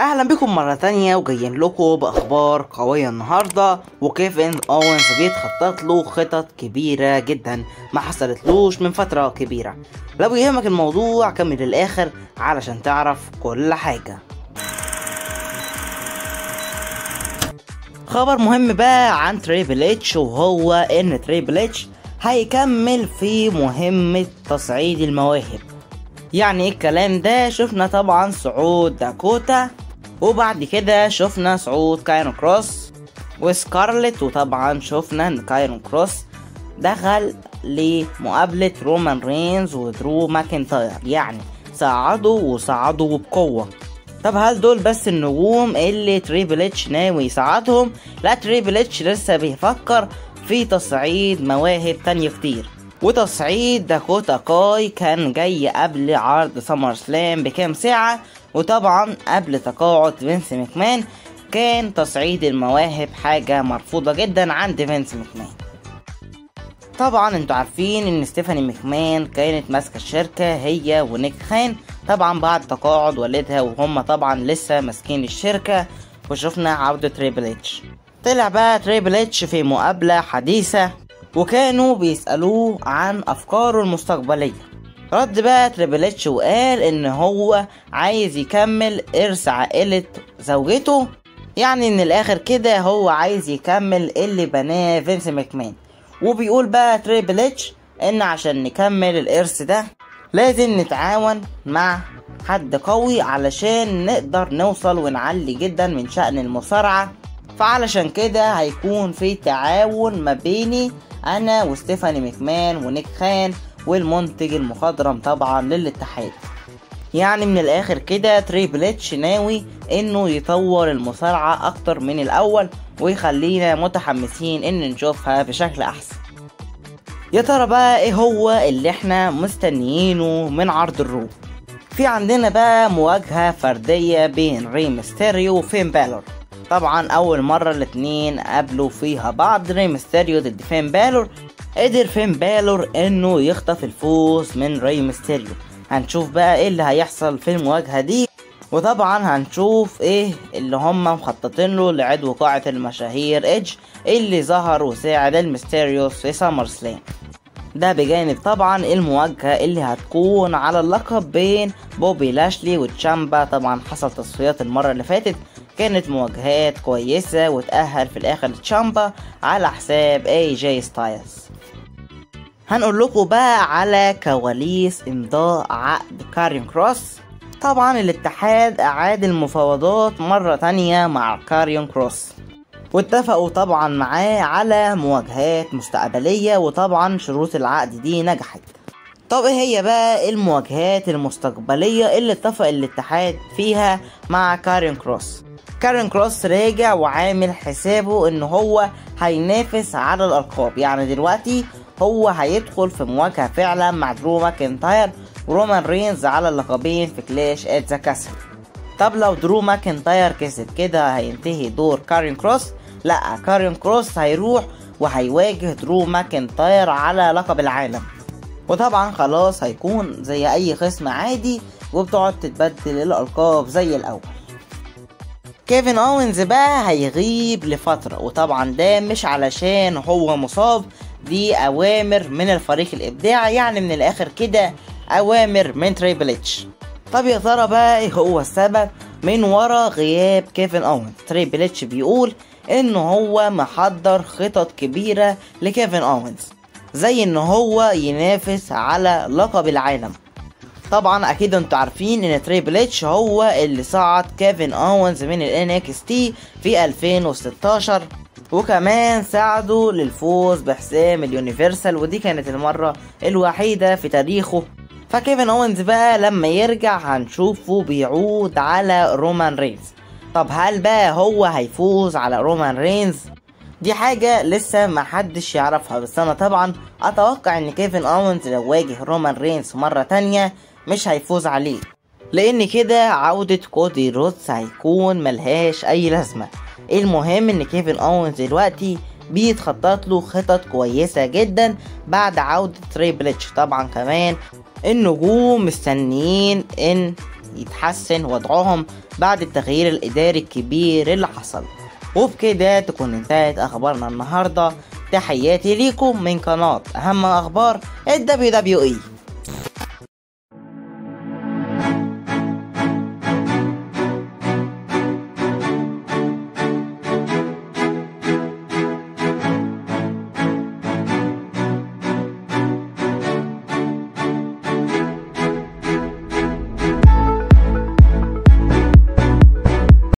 اهلا بكم مرة تانية وجايين لكم باخبار قوية النهاردة وكيفن اوينز بيتخطط له خطط كبيرة جدا ما حصلتلوش من فترة كبيرة لو يهمك الموضوع كمل للاخر علشان تعرف كل حاجة خبر مهم بقى عن تريبل اتش وهو ان تريبل اتش هيكمل في مهمة تصعيد المواهب يعني ايه الكلام ده شفنا طبعا صعود داكوتا وبعد كده شفنا صعود كايرون كروس وسكارلت وطبعا شفنا ان كايرون كروس دخل لمقابلة رومان رينز ودرو ماكنتاير يعني صعدوا وصعدوا بقوة طب هل دول بس النجوم اللي تريبل اتش ناوي يصعدهم لا تريبل اتش لسه بيفكر في تصعيد مواهب تانية كتير وتصعيد داكوتا كاي كان جاي قبل عرض سمر سلام بكام ساعة وطبعا قبل تقاعد فينس مكمان كان تصعيد المواهب حاجة مرفوضة جدا عند فينس مكمان طبعا انتوا عارفين ان ستيفاني مكمان كانت ماسكة الشركة هي ونيك خان طبعا بعد تقاعد والدها وهم طبعا لسه ماسكين الشركة وشفنا عودة تريبل اتش طلع بقى تريبل اتش في مقابلة حديثة وكانوا بيسألوه عن أفكاره المستقبلية رد بقى تريبل اتش وقال ان هو عايز يكمل ارث عائلة زوجته يعني من الاخر كده هو عايز يكمل اللي بناه فينس ماكمان وبيقول بقى تريبل اتش ان عشان نكمل الارث ده لازم نتعاون مع حد قوي علشان نقدر نوصل ونعلي جدا من شأن المصارعة فعلشان كده هيكون في تعاون ما بيني انا وستيفاني مكمان ونيك خان والمنتج المخضرم طبعا للاتحاد يعني من الاخر كده تريبل اتش ناوي انه يطور المصارعة اكتر من الاول ويخلينا متحمسين ان نشوفها بشكل احسن يا ترى بقى ايه هو اللي احنا مستنيينه من عرض الرو في عندنا بقى مواجهة فردية بين ري ميستيريو وفين بالور طبعا اول مرة الاتنين قابلوا فيها بعض ري ميستيريو ضد فين بالور قدر فين بالور انه يخطف الفوز من ري ميستيريو هنشوف بقى ايه اللي هيحصل في المواجهة دي وطبعا هنشوف ايه اللي هم مخططين له لعدو قاعة المشاهير ايدج اللي ظهر وساعد الميستيريوس في سامر سلام ده بجانب طبعا المواجهة اللي هتكون على اللقب بين بوبي لاشلي وتشامبا طبعا حصل تصفيات المرة اللي فاتت كانت مواجهات كويسة وتأهل في الآخر تشامبا على حساب اي جي ستايلز هنقول لكم بقى على كواليس امضاء عقد كارين كروس طبعا الاتحاد اعاد المفاوضات مرة تانية مع كاريون كروس واتفقوا طبعا معاه على مواجهات مستقبلية وطبعا شروط العقد دي نجحت طب ايه هي بقى المواجهات المستقبلية اللي اتفق الاتحاد فيها مع كارين كروس كارين كروس راجع وعامل حسابه ان هو هينافس على الالقاب يعني دلوقتي هو هيدخل في مواجهة فعلا مع درو ماكنتاير ورومان رينز على اللقبين في كلاش ات ذا كاسل طب لو درو ماكنتاير كسب كده هينتهي دور كارين كروس لا كارين كروس هيروح وهيواجه درو ماكنتاير على لقب العالم وطبعا خلاص هيكون زي اي خصم عادي وبتقعد تتبدل الالقاب زي الاول كيفن اوينز بقى هيغيب لفترة وطبعا ده مش علشان هو مصاب دي اوامر من الفريق الابداعي يعني من الاخر كده اوامر من تريبل اتش طب يا ترى بقى ايه هو السبب من ورا غياب كيفن اوينز تريبل اتش بيقول ان هو محضر خطط كبيرة لكيفن اوينز زي ان هو ينافس على لقب العالم طبعا اكيد انتوا عارفين ان تريبل اتش هو اللي صعد كيفن اوينز من ال NXT في 2016 وكمان ساعده للفوز بحسام اليونيفرسال ودي كانت المرة الوحيدة في تاريخه فكيفن اوينز بقى لما يرجع هنشوفه بيعود على رومان رينز طب هل بقى هو هيفوز على رومان رينز دي حاجة لسه محدش يعرفها بس انا طبعا اتوقع ان كيفن اوينز لو واجه رومان رينز مرة تانية مش هيفوز عليه لان كده عودة كودي رودز هيكون ملهاش اي لازمة المهم ان كيفن اوينز دلوقتي بيتخطط له خطط كويسة جدا بعد عودة تريبل اتش طبعا كمان النجوم مستنيين ان يتحسن وضعهم بعد التغيير الإداري الكبير اللي حصل وبكده تكون انتهت أخبارنا النهاردة تحياتي ليكم من قناة أهم أخبار ال WWE